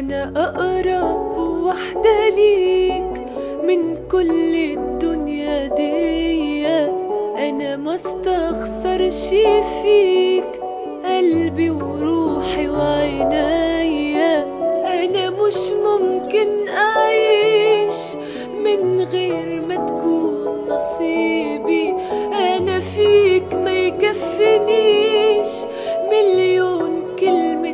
أنا أقرب وحدة ليك من كل الدنيا دي أنا ما استخسرش فيك قلبي وروحي وعينيا أنا مش ممكن أعيش من غير ما تكون نصيبي أنا فيك ما يكفنيش مليون كلمة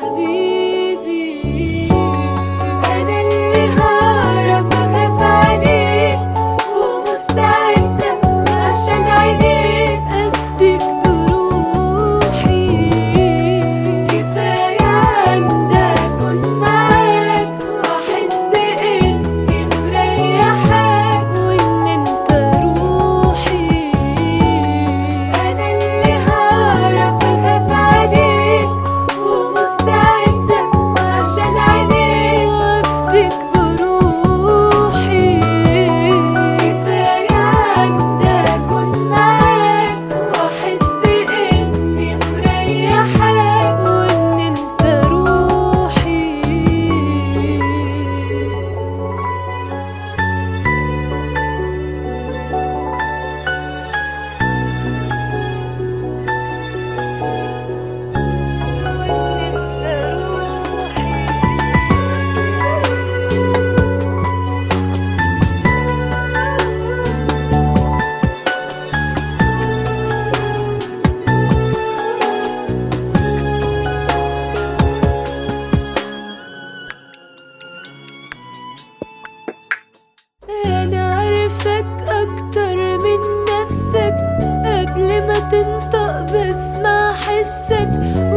حبيبي أنا اللي هعرف أخاف عليك ومستعدة عشان عينيك أفتك بروحي كفاية عندي أكون معاك وأحس إني مريحاك وإن أنت روحي أنا اللي هعرف أخاف عليك ومستعدة عشان عينيك وأفتك بروحي كفاية عندي أكون معاك وأحس إني مريحاك وإن أنت روحي أنا عارفك أكتر من نفسك قبل ما تنطق بسمع حسك